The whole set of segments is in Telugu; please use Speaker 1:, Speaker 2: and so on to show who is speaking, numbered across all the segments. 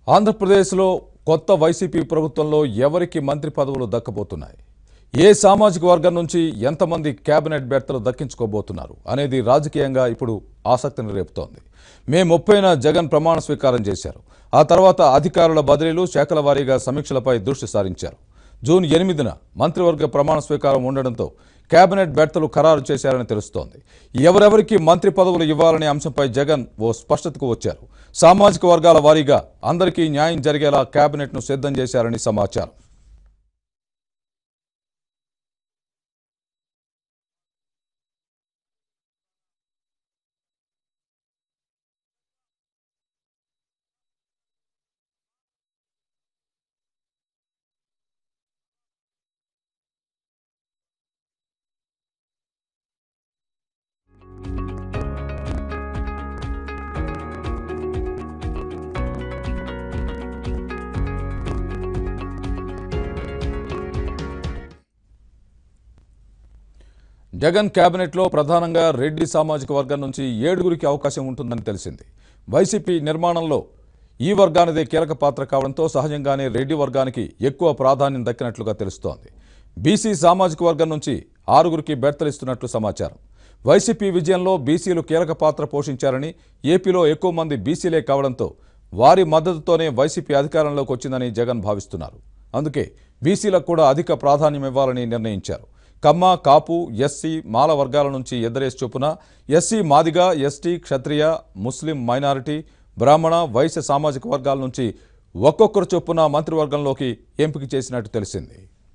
Speaker 1: ఆంధ్రప్రదేశ్లో కొత్త వైసీపీ ప్రభుత్వంలో ఎవరికి మంత్రి పదవులు దక్కబోతున్నాయి ఏ సామాజిక వర్గం నుంచి ఎంతమంది కేబినెట్ బెర్తలు దక్కించుకోబోతున్నారు అనేది రాజకీయంగా ఇప్పుడు ఆసక్తిని రేపుతోంది మే ముప్పైన జగన్ ప్రమాణ స్వీకారం చేశారు ఆ తర్వాత అధికారుల బదిలీలు శాఖల వారీగా సమీక్షలపై దృష్టి సారించారు జూన్ ఎనిమిదిన మంత్రివర్గ ప్రమాణ స్వీకారం ఉండడంతో కేబినెట్ బెర్తలు ఖరారు చేశారని తెలుస్తోంది ఎవరెవరికి మంత్రి పదవులు ఇవ్వాలనే అంశంపై జగన్ ఓ స్పష్టతకు వచ్చారు సామాజిక వర్గాల వారీగా అందరికీ న్యాయం జరిగేలా కేబినెట్ను సిద్ధం చేశారని సమాచారం జగన్ కేబినెట్లో ప్రధానంగా రెడ్డి సామాజిక వర్గం నుంచి ఏడుగురికి అవకాశం ఉంటుందని తెలిసింది వైసీపీ నిర్మాణంలో ఈ వర్గానిదే కీలక పాత్ర కావడంతో సహజంగానే రెడ్డి వర్గానికి ఎక్కువ ప్రాధాన్యం దక్కినట్లుగా తెలుస్తోంది బీసీ సామాజిక వర్గం నుంచి ఆరుగురికి బెర్తలిస్తున్నట్లు సమాచారం వైసీపీ విజయంలో బీసీలు కీలక పాత్ర పోషించారని ఏపీలో ఎక్కువ మంది బీసీలే కావడంతో వారి మద్దతుతోనే వైసీపీ అధికారంలోకి వచ్చిందని జగన్ భావిస్తున్నారు అందుకే బీసీలకు కూడా అధిక ప్రాధాన్యం ఇవ్వాలని నిర్ణయించారు కమ్మ కాపు ఎస్సీ మాల వర్గాల నుంచి ఎద్దరేసి చొప్పున ఎస్సీ మాదిగ ఎస్టీ క్షత్రియ ముస్లిం మైనారిటీ బ్రాహ్మణ వైశ్య సామాజిక వర్గాల నుంచి ఒక్కొక్కరు చొప్పున మంత్రివర్గంలోకి ఎంపిక చేసినట్టు తెలిసింది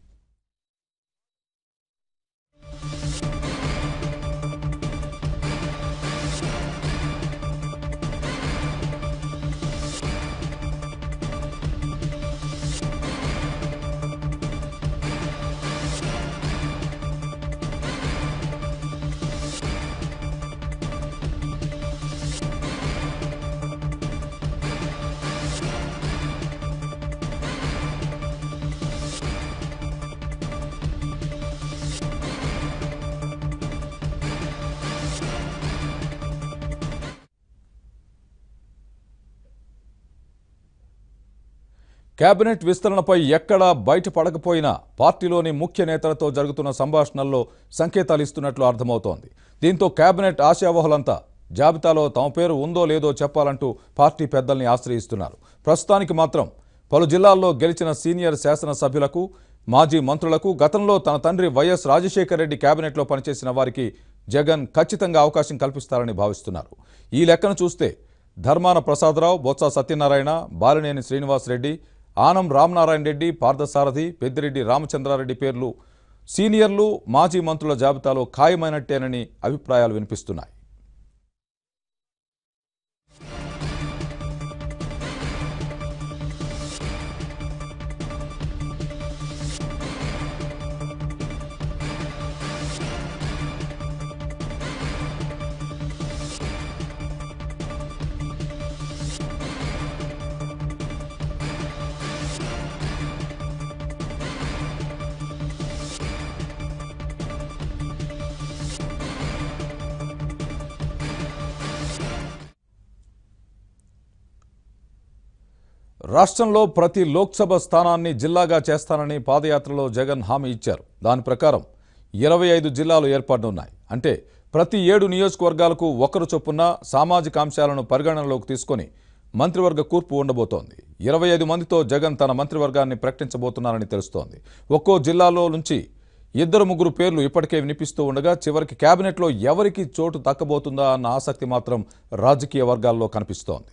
Speaker 1: కేబినెట్ విస్తరణపై ఎక్కడా బయటపడకపోయినా పార్టీలోని ముఖ్య నేతలతో జరుగుతున్న సంభాషణల్లో సంకేతాలు ఇస్తున్నట్లు అర్థమవుతోంది దీంతో కేబినెట్ ఆశావహులంతా జాబితాలో తమ పేరు ఉందో లేదో చెప్పాలంటూ పార్టీ పెద్దల్ని ఆశ్రయిస్తున్నారు ప్రస్తుతానికి మాత్రం పలు జిల్లాల్లో గెలిచిన సీనియర్ శాసనసభ్యులకు మాజీ మంత్రులకు గతంలో తన తండ్రి వైఎస్ రాజశేఖర రెడ్డి కేబినెట్లో పనిచేసిన వారికి జగన్ ఖచ్చితంగా అవకాశం కల్పిస్తారని భావిస్తున్నారు ఈ లెక్కను చూస్తే ధర్మాన ప్రసాదరావు బొత్స సత్యనారాయణ బాలినేని శ్రీనివాసరెడ్డి ఆనం రామనారాయణ రెడ్డి పార్థసారథి పెద్దిరెడ్డి రామచంద్రారెడ్డి పేర్లు సీనియర్లు మాజీ మంత్రుల జాబితాలో ఖాయమైనట్టేనని అభిప్రాయాలు వినిపిస్తున్నాయి రాష్ట్రంలో ప్రతి లోక్సభ స్థానాన్ని జిల్లాగా చేస్తానని పాదయాత్రలో జగన్ హామీ ఇచ్చారు దాని ప్రకారం ఇరవై ఐదు జిల్లాలు ఏర్పడనున్నాయి అంటే ప్రతి ఏడు నియోజకవర్గాలకు ఒకరు చొప్పున సామాజిక అంశాలను పరిగణనలోకి తీసుకొని మంత్రివర్గ కూర్పు ఉండబోతోంది ఇరవై ఐదు మందితో జగన్ తన మంత్రివర్గాన్ని ప్రకటించబోతున్నారని తెలుస్తోంది ఒక్కో జిల్లాలో నుంచి ఇద్దరు ముగ్గురు పేర్లు ఇప్పటికే వినిపిస్తూ ఉండగా చివరికి కేబినెట్లో ఎవరికి చోటు దక్కబోతుందా అన్న ఆసక్తి మాత్రం రాజకీయ వర్గాల్లో కనిపిస్తోంది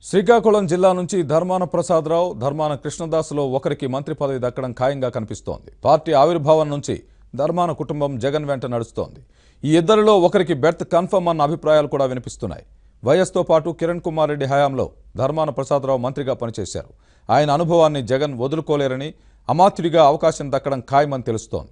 Speaker 1: శ్రీకాకుళం జిల్లా నుంచి ధర్మాన ప్రసాదరావు ధర్మాన కృష్ణదాస్లో ఒకరికి మంత్రి పదవి దక్కడం ఖాయంగా కనిపిస్తోంది పార్టీ ఆవిర్భావం నుంచి ధర్మాన కుటుంబం జగన్ వెంట నడుస్తోంది ఈ ఇద్దరిలో ఒకరికి బెర్త్ కన్ఫర్మ్ అన్న అభిప్రాయాలు కూడా వినిపిస్తున్నాయి వైఎస్తో పాటు కిరణ్ కుమార్ రెడ్డి హయాంలో ధర్మాన ప్రసాదరావు మంత్రిగా పనిచేశారు ఆయన అనుభవాన్ని జగన్ వదులుకోలేరని అమాత్యుడిగా అవకాశం దక్కడం ఖాయమని తెలుస్తోంది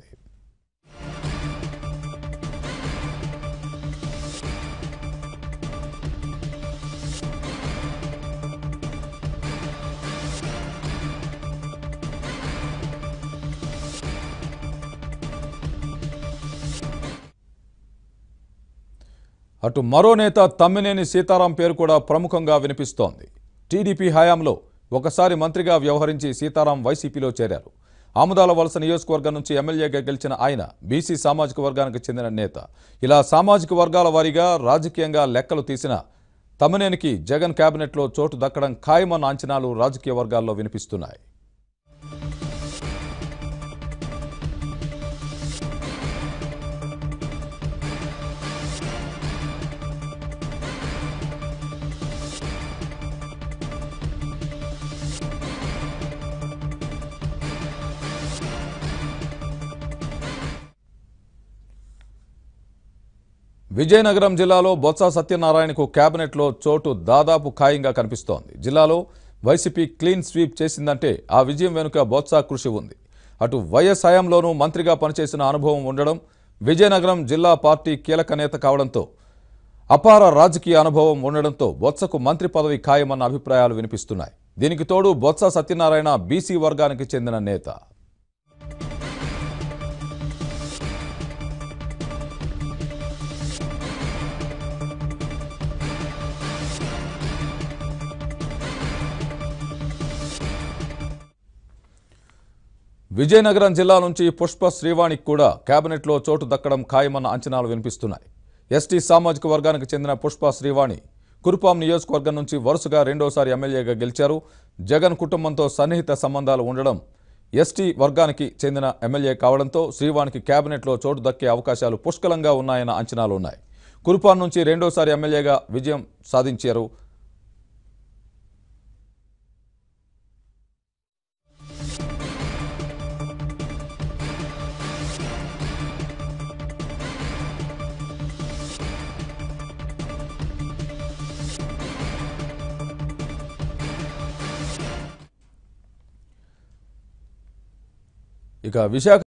Speaker 1: అటు మరో నేత తమ్మినేని సీతారాం పేరు కూడా ప్రముఖంగా వినిపిస్తోంది టీడీపీ హయాంలో ఒకసారి మంత్రిగా వ్యవహరించి సీతారాం వైసీపీలో చేరారు ఆముదాల వలస నియోజకవర్గం నుంచి ఎమ్మెల్యేగా గెలిచిన ఆయన బీసీ సామాజిక వర్గానికి చెందిన నేత ఇలా సామాజిక వర్గాల వారీగా రాజకీయంగా లెక్కలు తీసిన తమ్మినేనికి జగన్ కేబినెట్లో చోటు దక్కడం ఖాయమన్న అంచనాలు రాజకీయ వర్గాల్లో వినిపిస్తున్నాయి విజయనగరం జిల్లాలో బొత్స సత్యనారాయణకు కేబినెట్లో చోటు దాదాపు ఖాయంగా కనిపిస్తోంది జిల్లాలో వైసీపీ క్లీన్ స్వీప్ చేసిందంటే ఆ విజయం వెనుక బొత్స కృషి ఉంది అటు వైఎస్ హయాంలోనూ మంత్రిగా పనిచేసిన అనుభవం ఉండడం విజయనగరం జిల్లా పార్టీ కీలక నేత కావడంతో అపార రాజకీయ అనుభవం ఉండడంతో బొత్సకు మంత్రి పదవి ఖాయమన్న అభిప్రాయాలు వినిపిస్తున్నాయి దీనికి తోడు బొత్స సత్యనారాయణ బీసీ వర్గానికి చెందిన నేత విజయనగరం జిల్లా నుంచి పుష్ప శ్రీవాణికి కూడా కేబినెట్లో చోటు దక్కడం ఖాయమన్న అంచనాలు వినిపిస్తున్నాయి ఎస్టీ సామాజిక వర్గానికి చెందిన పుష్ప శ్రీవాణి కురుపాం నియోజకవర్గం నుంచి వరుసగా రెండోసారి ఎమ్మెల్యేగా గెలిచారు జగన్ కుటుంబంతో సన్నిహిత సంబంధాలు ఉండడం ఎస్టీ వర్గానికి చెందిన ఎమ్మెల్యే కావడంతో శ్రీవాణికి కేబినెట్లో చోటు దక్కే అవకాశాలు పుష్కలంగా ఉన్నాయన్న అంచనాలు ఉన్నాయి కురుపాం నుంచి రెండోసారి ఎమ్మెల్యేగా విజయం సాధించారు ఇక విశాఖ